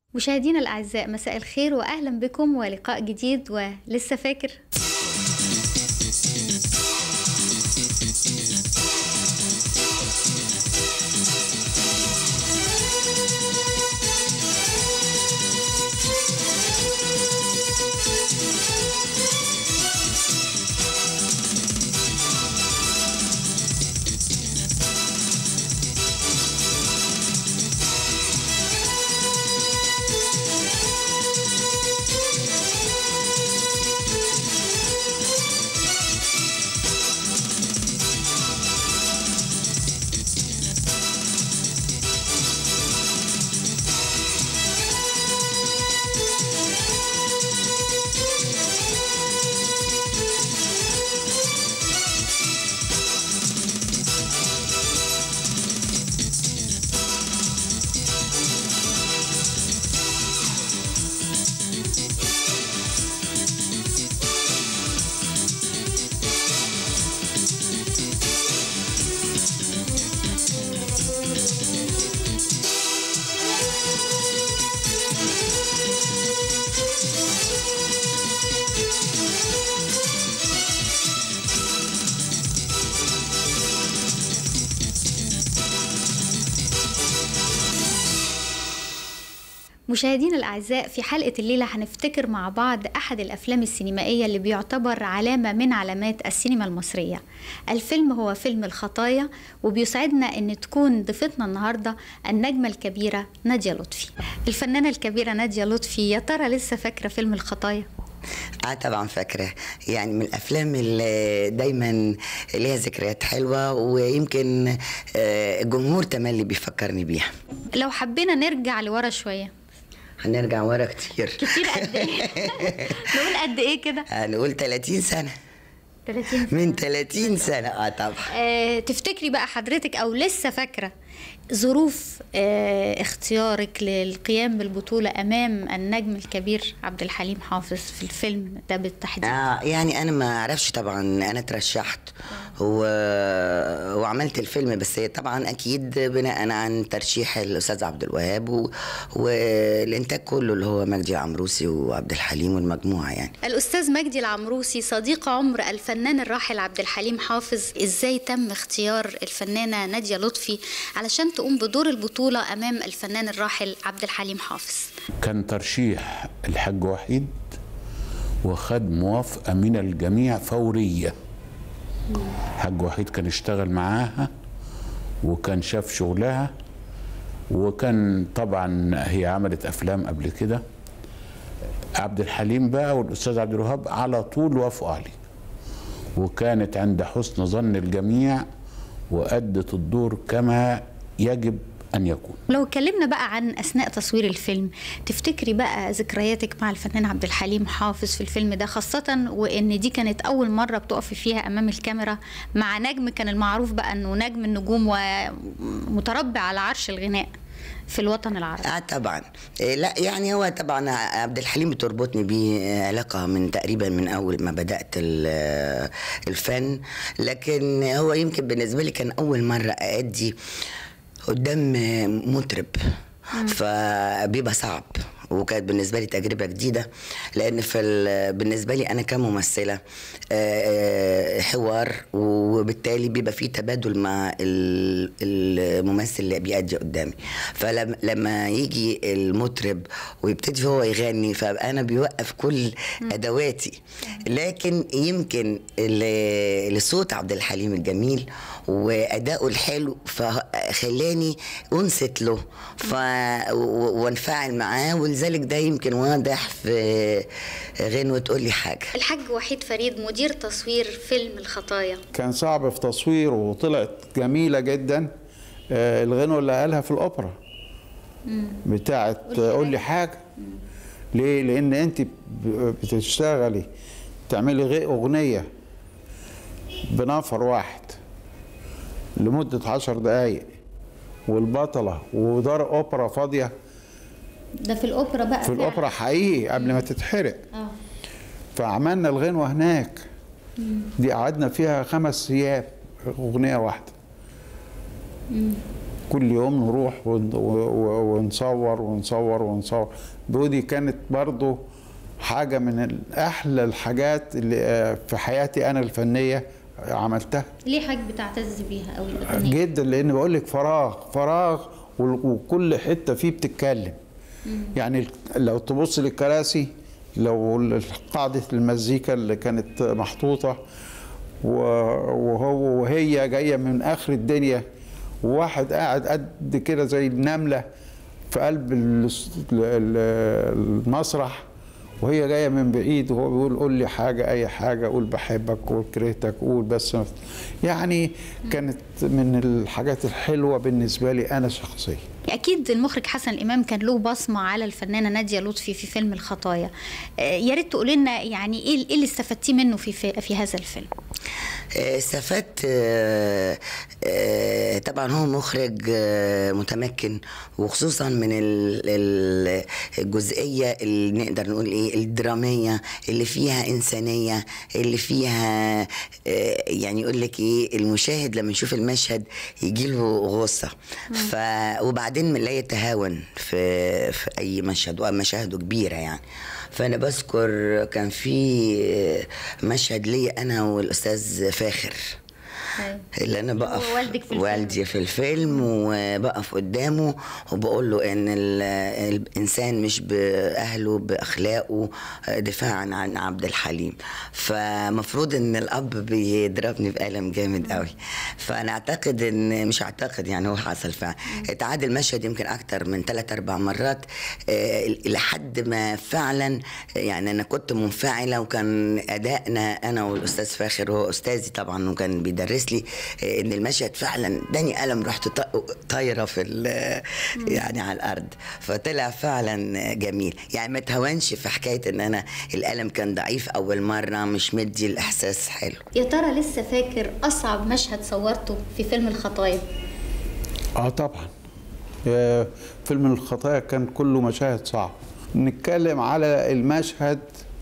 مشاهدينا الأعزاء مساء الخير وأهلا بكم ولقاء جديد ولسه فاكر مشاهدينا الأعزاء في حلقة الليلة هنفتكر مع بعض أحد الأفلام السينمائية اللي بيعتبر علامة من علامات السينما المصرية الفيلم هو فيلم الخطايا وبيسعدنا أن تكون ضيفتنا النهاردة النجمة الكبيرة نادية لطفي الفنانة الكبيرة نادية لطفي يا ترى لسه فاكرة فيلم الخطايا؟ اه طبعا فاكره يعني من الافلام اللي دايما ليها ذكريات حلوه ويمكن آه، الجمهور تملي بيفكرني بيها لو حبينا نرجع لورا شوية هنرجع ورا كتير كتير قد ايه؟ نقول قد ايه كده؟ هنقول 30 سنه 30 من 30 سنه اه طبعا آه، تفتكري بقى حضرتك او لسه فاكره ظروف آه، اختيارك للقيام بالبطوله امام النجم الكبير عبد الحليم حافظ في الفيلم ده بالتحديد آه يعني انا ما اعرفش طبعا انا ترشحت و... وعملت الفيلم بس طبعا اكيد بناء عن ترشيح الاستاذ عبد الوهاب و... والانتاج كله اللي هو مجدي العمروسي وعبد الحليم والمجموعه يعني الاستاذ مجدي العمروسي صديق عمر الفنان الراحل عبد الحليم حافظ ازاي تم اختيار الفنانه ناديه لطفي علشان تقوم بدور البطوله امام الفنان الراحل عبد الحليم حافظ كان ترشيح الحاج وحيد وخد موافقة من الجميع فورية الحاج وحيد كان اشتغل معاها وكان شاف شغلها وكان طبعا هي عملت أفلام قبل كده عبد الحليم بقى والأستاذ عبد الوهاب على طول وافقوا عليه وكانت عند حسن ظن الجميع وأدت الدور كما يجب أن يكون لو اتكلمنا بقى عن اثناء تصوير الفيلم تفتكري بقى ذكرياتك مع الفنان عبد الحليم حافظ في الفيلم ده خاصة وان دي كانت اول مرة بتقفي فيها امام الكاميرا مع نجم كان المعروف بقى انه نجم النجوم ومتربع على عرش الغناء في الوطن العربي اه طبعا إيه لا يعني هو طبعا عبد الحليم بتربطني بيه علاقه من تقريبا من اول ما بدات ال- الفن لكن هو يمكن بالنسبه لي كان اول مره ادي قدام مطرب فبيبقى صعب وكانت بالنسبه لي تجربه جديده لان في ال- بالنسبه لي انا كممثله آه، آه، حوار وبالتالي بيبقى فيه تبادل مع ال- الممثل اللي بيأدي قدامي فلما يجي المطرب ويبتدي هو يغني فانا بيوقف كل ادواتي لكن يمكن ل- لصوت عبد الحليم الجميل وادائه الحلو فخلاني انست له ف و- وانفعل معاه ولذلك ده يمكن واضح في غنوه تقول لي حاجه الحاج وحيد فريد مدير تصوير فيلم الخطايا كان صعب في تصويره وطلعت جميلة جدا آه، الغنوة اللي قالها في الأوبرا بتاعت قول لي حاجة ليه؟ لأن أنت ب- بتشتغلي تعملي غي أغنية بنفر واحد لمدة عشر دقايق والبطلة ودار أوبرا فاضية ده في الاوبرا بقى في فعلا. الأوبرا حقيقي قبل ما تتحرق اه فعملنا الغنوة هناك دي قعدنا فيها خمس أيام أغنية واحدة كل يوم نروح ون- و- و- ونصور ونصور ونصور ودي كانت برضو حاجة من أحلى الحاجات اللي آه، في حياتي أنا الفنية عملتها ليه حاجة بتعتز بيها قوي الأغنية؟ جدا لان بقول لك فراغ فراغ وال- وكل حته فيه بتتكلم يعني ال- لو تبص للكراسي لو ال- قاعده المزيكا اللي كانت محطوطه و- وهو وهي جايه من اخر الدنيا وواحد قاعد قد كده زي النمله في قلب الاس- ال- ال- المسرح وهي جايه من بعيد وهو بيقول قول لي حاجه اي حاجه قول بحبك قول كرهتك قول بس ما- يعني كانت من الحاجات الحلوه بالنسبه لي انا شخصيا أكيد المخرج حسن الإمام كان له بصمة على الفنانة نادية لطفي في فيلم الخطايا آه، يا ريت تقولي لنا يعني إيه إيه اللي استفدتيه منه في في, في هذا الفيلم؟ آه، استفدت آه، آه، طبعا هو مخرج آه، متمكن وخصوصا من ال- ال- الجزئيه اللي نقدر نقول ايه الدراميه اللي فيها انسانيه اللي فيها آه، يعني يقول لك ايه المشاهد لما يشوف المشهد يجي له غصه ف وبعدين لا يتهاون في في اي مشهد ومشاهده كبيره يعني فانا بذكر كان في مشهد لي انا والاستاذ فاخر اللي انا بقف هو والدك في الفيلم. والدي في الفيلم وبقف قدامه وبقول له ان ال- الانسان مش باهله باخلاقه دفاعا عن عبد الحليم فمفروض ان الاب بيضربني بقلم جامد قوي فانا اعتقد ان مش اعتقد يعني هو حصل فعلا اتعاد المشهد يمكن اكتر من ثلاث اربع مرات آه، لحد ما فعلا يعني انا كنت منفعله وكان ادائنا انا والاستاذ فاخر هو استاذي طبعا وكان بيدرس لي آه، ان المشهد فعلا اداني قلم رحت ط- طايره في ال- يعني على الارض فطلع فعلا جميل يعني ما تهونش في حكايه ان انا القلم كان ضعيف اول مره مش مدي الاحساس حلو يا ترى لسه فاكر أصعب مشهد صورته في فيلم الخطايا؟ اه طبعا آه، فيلم الخطايا كان كله مشاهد صعبة نتكلم على المشهد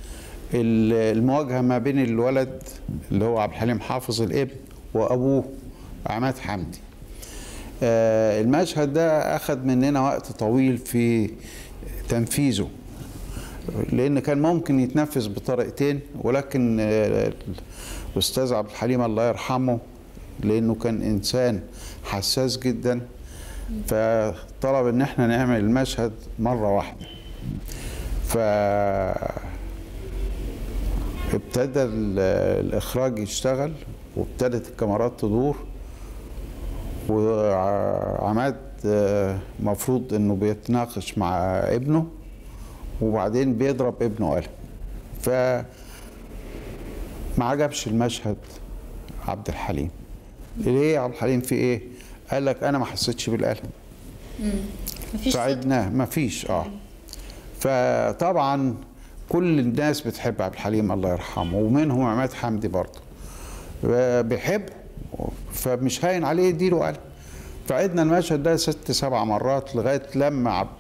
ال- المواجهة ما بين الولد اللي هو عبد الحليم حافظ الابن وأبوه عماد حمدي آه، المشهد ده أخذ مننا وقت طويل في تنفيذه لأن كان ممكن يتنفذ بطريقتين ولكن آه، الأستاذ عبد الحليم الله يرحمه لأنه كان إنسان حساس جدا فطلب إن احنا نعمل المشهد مرة واحدة ف ابتدى ال- الإخراج يشتغل وابتدت الكاميرات تدور وعماد آه، مفروض انه بيتناقش مع ابنه وبعدين بيضرب ابنه قلم ف ما عجبش المشهد عبد الحليم ليه يا عبد الحليم في ايه قال لك انا ما حسيتش بالقلم مفيش صوت فعدناه ما فيش اه فطبعا كل الناس بتحب عبد الحليم الله يرحمه ومنهم عماد حمدي برضه بيحب فمش هاين عليه يديله قلم فعدنا المشهد ده ست سبع مرات لغايه لما عبد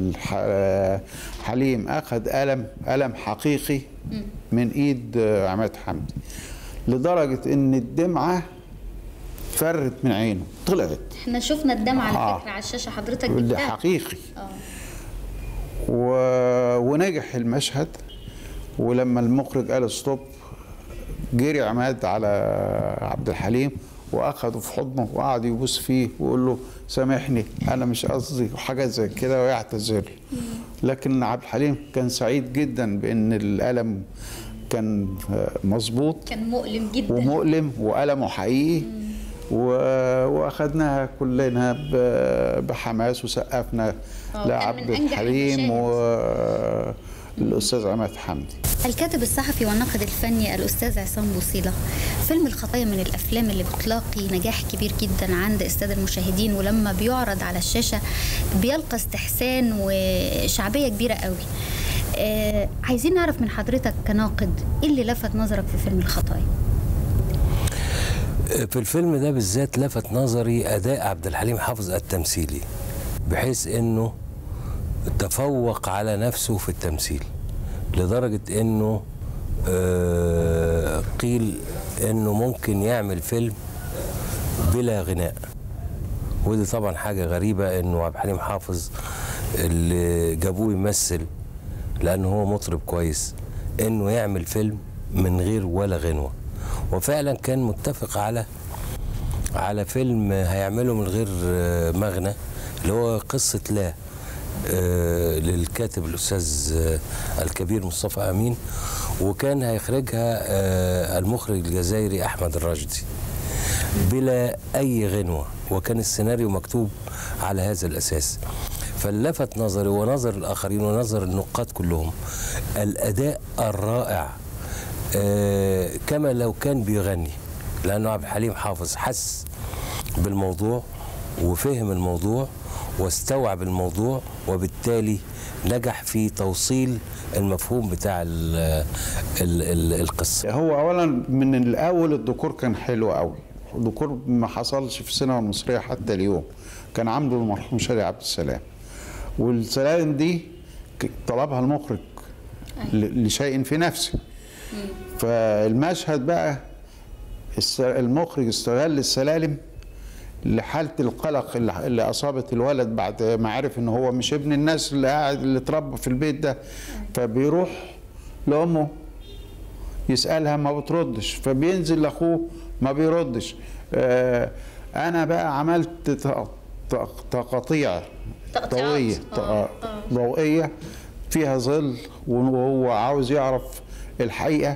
الحليم اخذ قلم قلم حقيقي من ايد عماد حمدي لدرجه ان الدمعه فرت من عينه طلعت احنا شفنا الدم على آه. فكرة على الشاشة حضرتك ده جبتها حقيقي اه و... ونجح المشهد ولما المخرج قال ستوب جري عماد على عبد الحليم واخده في حضنه وقعد يبوس فيه ويقول له سامحني انا مش قصدي وحاجات زي كده ويعتذر لكن عبد الحليم كان سعيد جدا بان القلم كان مظبوط كان مؤلم جدا ومؤلم وألمه حقيقي و... واخدناها كلنا ب... بحماس وسقفنا آه، كان من لعبد أنجح الحليم المشاهد. والاستاذ عماد حمدي الكاتب الصحفي والناقد الفني الأستاذ عصام بوصيلة فيلم الخطايا من الأفلام اللي بتلاقي نجاح كبير جدا عند السادة المشاهدين ولما بيعرض على الشاشة بيلقى استحسان وشعبية كبيرة قوي آه عايزين نعرف من حضرتك كناقد ايه اللي لفت نظرك في فيلم الخطايا في الفيلم ده بالذات لفت نظري اداء عبد الحليم حافظ التمثيلي بحيث انه تفوق على نفسه في التمثيل لدرجه انه آه، قيل انه ممكن يعمل فيلم بلا غناء ودي طبعا حاجة غريبة انه عبد الحليم حافظ اللي جابوه يمثل لانه هو مطرب كويس انه يعمل فيلم من غير ولا غنوة وفعلا كان متفق على على فيلم هيعمله من غير آه، مغنى اللي هو قصة لا آه، للكاتب الأستاذ آه، الكبير مصطفى أمين وكان هيخرجها آه، المخرج الجزائري أحمد الراشدي بلا أي غنوة وكان السيناريو مكتوب على هذا الأساس فلفت نظري ونظر الآخرين ونظر النقاد كلهم الأداء الرائع آه، كما لو كان بيغني لأنه عبد الحليم حافظ حس بالموضوع وفهم الموضوع واستوعب الموضوع وبالتالي نجح في توصيل المفهوم بتاع ال ال ال القصة هو اولا من الاول الديكور كان حلو قوي الديكور ما حصلش في السينما المصريه حتى اليوم كان عامله المرحوم شادي عبد السلام والسلالم دي ك- طلبها المخرج ل- لشيء في نفسه فالمشهد بقى الس- المخرج استغل السلالم لحاله القلق اللي اللي اصابت الولد بعد ما عرف ان هو مش ابن الناس اللي قاعد اللي اتربى في البيت ده فبيروح لامه يسالها ما بتردش فبينزل لاخوه ما بيردش آه انا بقى عملت ت- ت- تقاطيع تقطيعات. ضوئيه آه، ت- ضوئيه فيها ظل وهو عاوز يعرف الحقيقه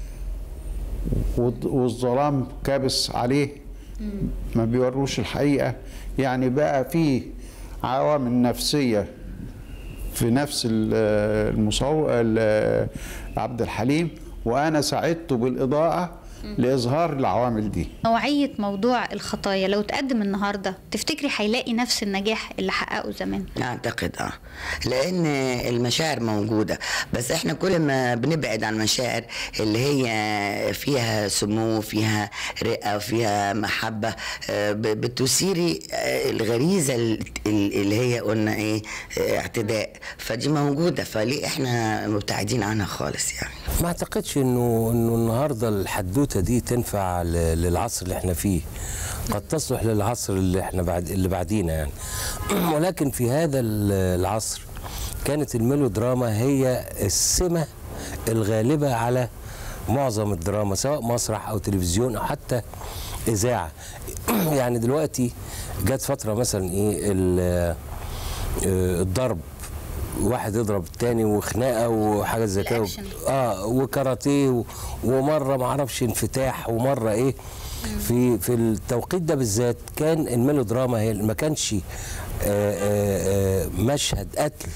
والض- والظلام كابس عليه ما بيوروش الحقيقه يعني بقى في عوامل نفسيه في نفس ال- المصور ال- عبد الحليم وانا ساعدته بالاضاءه لاظهار العوامل دي نوعية موضوع الخطايا لو تقدم النهاردة تفتكري هيلاقي نفس النجاح اللي حققه زمان اعتقد اه لان المشاعر موجوده بس احنا كل ما بنبعد عن المشاعر اللي هي فيها سمو فيها رئه فيها محبه آه، ب- بتثيري آه، الغريزه ال- ال- اللي هي قلنا ايه آه، اعتداء فدي موجوده فليه احنا مبتعدين عنها خالص يعني ما اعتقدش انه انه النهارده الحدوته دي تنفع ل- للعصر اللي احنا فيه قد تصلح للعصر اللي احنا بعد اللي بعدينا يعني ولكن في هذا ال- العصر كانت الميلودراما هي السمه الغالبه على معظم الدراما سواء مسرح او تلفزيون او حتى اذاعه يعني دلوقتي جت فتره مثلا ايه ال- آه، الضرب واحد يضرب التاني وخناقه وحاجه زي كده الأكشن. اه وكاراتيه و- ومره ما اعرفش انفتاح ومره ايه في في التوقيت ده بالذات كان الميلودراما هي ما كانش آه، آه، آه، مشهد قتل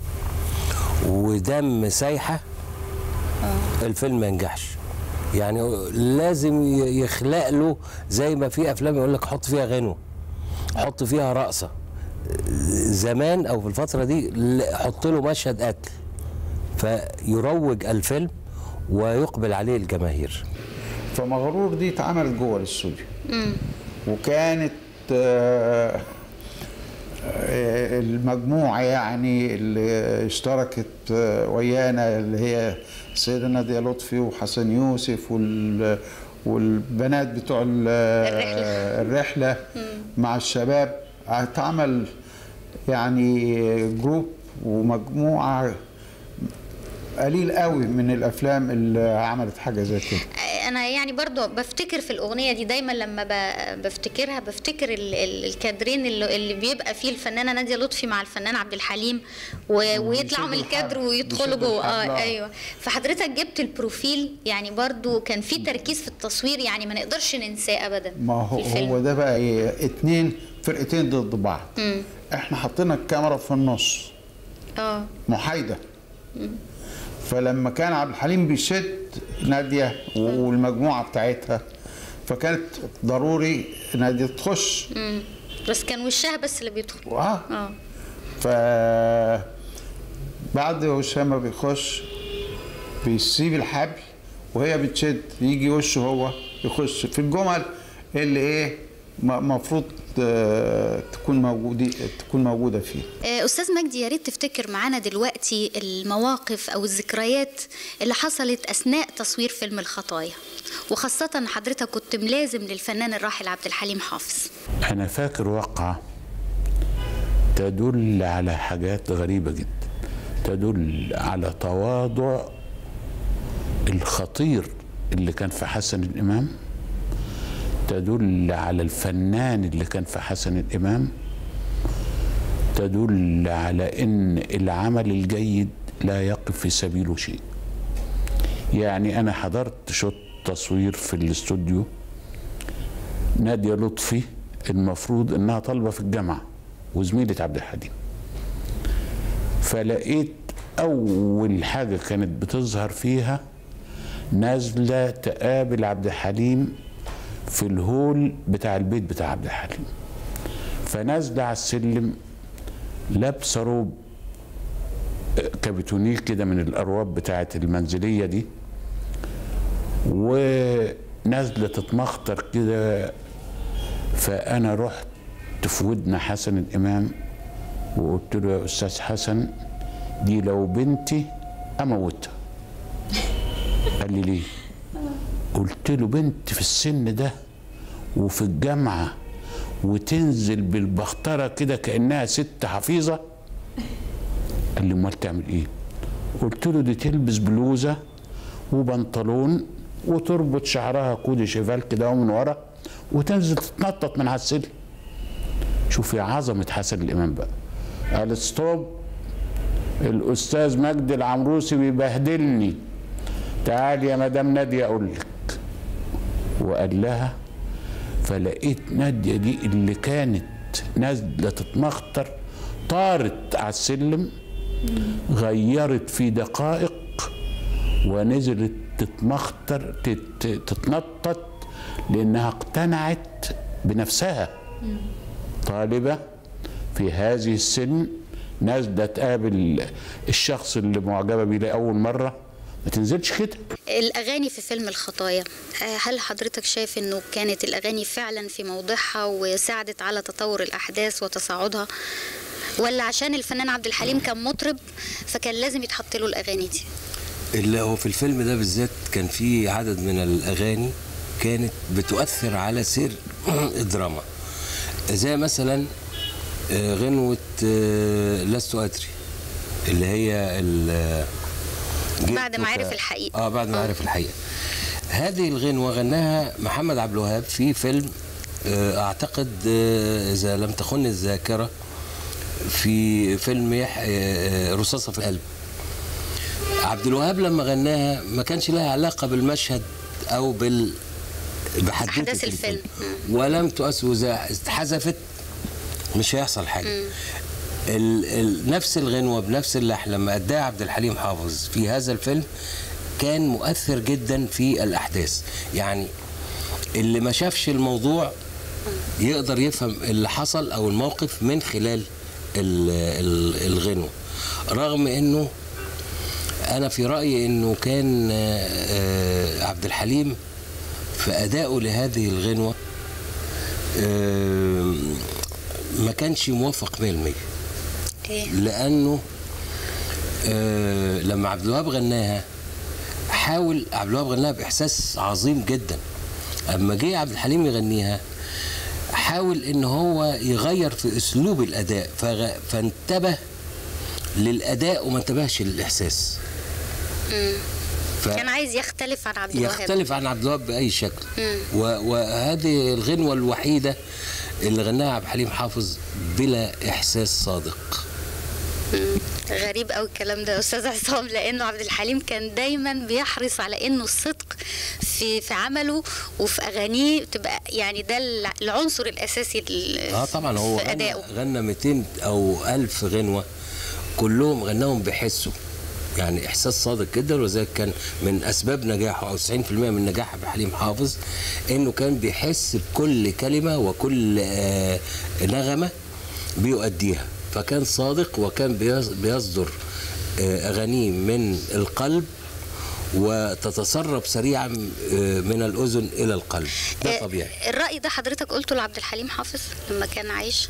ودم سايحه الفيلم ما ينجحش يعني لازم ي- يخلق له زي ما في افلام يقول لك حط فيها غنوه حط فيها رقصه زمان او في الفتره دي ل- حط له مشهد قتل فيروج الفيلم ويقبل عليه الجماهير فمغرور دي اتعملت جوه الاستوديو وكانت آه، آه، المجموعة يعني اللي اشتركت آه، ويانا اللي هي السيدة نادية لطفي وحسن يوسف وال والبنات بتوع ال- الرحلة. الرحلة مع الشباب اتعمل يعني جروب ومجموعة قليل قوي من الافلام اللي عملت حاجه زي كده انا يعني برضو بفتكر في الاغنيه دي دايما لما ب- بفتكرها بفتكر ال- ال- الكادرين اللي, اللي بيبقى فيه الفنانه ناديه لطفي مع الفنان عبد الحليم و- ويطلعوا من بيشدوا الكادر الحبل. ويدخلوا بيشدوا جوه الحبل، اه آه. ايوه فحضرتك جبت البروفيل يعني برضو كان في تركيز في التصوير يعني ما نقدرش ننساه ابدا ما هو في الفيلم. هو ده بقى ايه اتنين فرقتين ضد بعض احنا حطينا الكاميرا في النص اه محايده فلما كان عبد الحليم بيشد ناديه والمجموعه بتاعتها فكانت ضروري ناديه تخش مم. بس كان وشها بس اللي بيدخل اه اه ف بعد وشها ما بيخش بيسيب الحبل وهي بتشد يجي وشه هو يخش في الجمل اللي ايه المفروض تكون موجودة تكون موجودة فيه آه، أستاذ مجدي يا ريت تفتكر معانا دلوقتي المواقف أو الذكريات اللي حصلت أثناء تصوير فيلم الخطايا وخاصة إن حضرتك كنت ملازم للفنان الراحل عبد الحليم حافظ أنا فاكر واقعة تدل على حاجات غريبة جدا تدل على تواضع الخطير اللي كان في حسن الإمام تدل على الفنان اللي كان في حسن الإمام تدل على ان العمل الجيد لا يقف في سبيله شيء يعني انا حضرت شوط تصوير في الاستوديو نادية لطفي المفروض انها طالبة في الجامعة وزميلة عبد الحليم فلقيت اول حاجة كانت بتظهر فيها نازلة تقابل عبد الحليم في الهول بتاع البيت بتاع عبد الحليم فنازلة على السلم لابسه روب كابتونيه كده من الارواب بتاعه المنزليه دي ونازله تتمخطر كده فانا رحت في ودن حسن الامام وقلت له يا استاذ حسن دي لو بنتي اموتها قال لي ليه قلت له بنت في السن ده وفي الجامعه وتنزل بالبخترة كده كأنها ست حفيظة قال لي امال تعمل ايه قلت له دي تلبس بلوزة وبنطلون وتربط شعرها كود شيفال كده من ورا وتنزل تتنطط من على السلم شوفي عظمة حسن الإمام بقى قال ستوب الأستاذ مجدي العمروسي بيبهدلني تعالي يا مدام نادية أقول لك وقال لها فلقيت نادية دي اللي كانت نازلة تتمخطر طارت على السلم غيرت في دقائق ونزلت تتمخطر تتنطط لأنها اقتنعت بنفسها طالبة في هذه السن نازلة تقابل الشخص اللي معجبة بيه لأول مرة ما تنزلش كده الأغاني في فيلم الخطايا هل حضرتك شايف أنه كانت الأغاني فعلا في موضعها وساعدت على تطور الأحداث وتصاعدها ولا عشان الفنان عبد الحليم كان مطرب فكان لازم يتحط له الأغاني دي اللي هو في الفيلم ده بالذات كان في عدد من الأغاني كانت بتؤثر على سير الدراما زي مثلا غنوة لست أدري اللي هي بعد ما عرف الحقيقه اه بعد ما عرف الحقيقه هذه الغنوه غناها محمد عبد الوهاب في فيلم آه اعتقد آه اذا لم تخن الذاكره في فيلم يح... آه رصاصه في القلب عبد الوهاب لما غناها ما كانش لها علاقه بالمشهد او بال بحدث الفيلم, الفيلم. ولم تؤثر اذا اتحذفت مش هيحصل حاجه م. ال ال نفس الغنوه بنفس اللحن لما اداها عبد الحليم حافظ في هذا الفيلم كان مؤثر جدا في الاحداث يعني اللي ما شافش الموضوع يقدر يفهم اللي حصل او الموقف من خلال ال ال الغنوه رغم انه انا في رايي انه كان عبد الحليم في ادائه لهذه الغنوه ما كانش موفق 100% لانه آه لما عبد الوهاب غناها حاول عبد الوهاب غناها باحساس عظيم جدا اما جه عبد الحليم يغنيها حاول ان هو يغير في اسلوب الاداء فغ... فانتبه للاداء وما انتبهش للاحساس ف... كان عايز يختلف عن عبد الوهاب يختلف عن عبد الوهاب باي شكل و... وهذه الغنوه الوحيده اللي غناها عبد الحليم حافظ بلا احساس صادق غريب قوي الكلام ده يا استاذ عصام لانه عبد الحليم كان دايما بيحرص على انه الصدق في في عمله وفي اغانيه تبقى يعني ده العنصر الاساسي اه طبعا هو في ادائه غنى 200 او 1000 غنوه كلهم غناهم بحسه يعني احساس صادق جدا وذلك كان من اسباب نجاحه او 90% من نجاح عبد الحليم حافظ انه كان بيحس بكل كلمه وكل آه نغمه بيؤديها فكان صادق وكان بيصدر آه اغانيه من القلب وتتسرب سريعا آه، من الاذن الى القلب ده آه، طبيعي الرأي ده حضرتك قلته لعبد الحليم حافظ لما كان عايش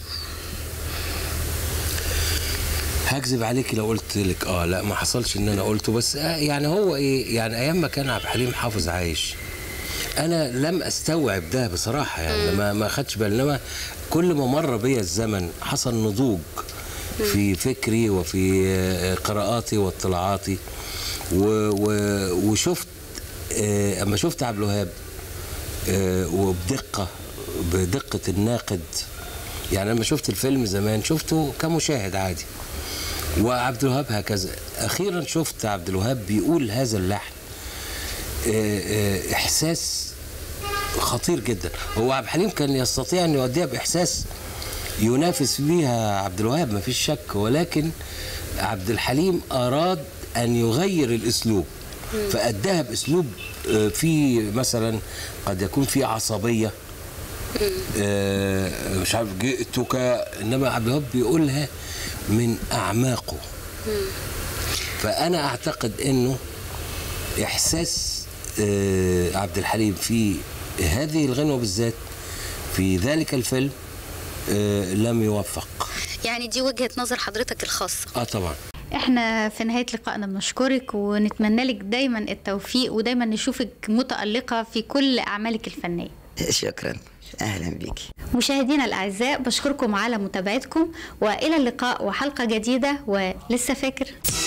هكذب عليكي لو قلت لك اه لا ما حصلش ان انا قلته بس آه يعني هو ايه يعني ايام ما كان عبد الحليم حافظ عايش انا لم استوعب ده بصراحه يعني ما ما خدش بالي انما كل ما مر بيا الزمن حصل نضوج في فكري وفي آه، قراءاتي واطلاعاتي و و وشفت آه، اما شفت عبد الوهاب آه، وبدقه بدقه الناقد يعني لما شفت الفيلم زمان شفته كمشاهد عادي وعبد الوهاب هكذا اخيرا شفت عبد الوهاب بيقول هذا اللحن آه، آه، احساس خطير جدا هو عبد الحليم كان يستطيع ان يؤديها باحساس ينافس بيها عبد الوهاب ما فيش شك ولكن عبد الحليم اراد ان يغير الاسلوب فاداها باسلوب آه، فيه مثلا قد يكون فيه عصبيه آه، مش عارف جئتك انما عبد الوهاب بيقولها من اعماقه فانا اعتقد انه احساس آه، عبد الحليم في هذه الغنوه بالذات في ذلك الفيلم آه، لم يوفق يعني دي وجهة نظر حضرتك الخاصة اه طبعا احنا في نهاية لقائنا بنشكرك ونتمنى لك دايما التوفيق ودايما نشوفك متألقة في كل أعمالك الفنية شكرا اهلا بيكي مشاهدينا الأعزاء بشكركم على متابعتكم وإلى اللقاء وحلقة جديدة ولسه فاكر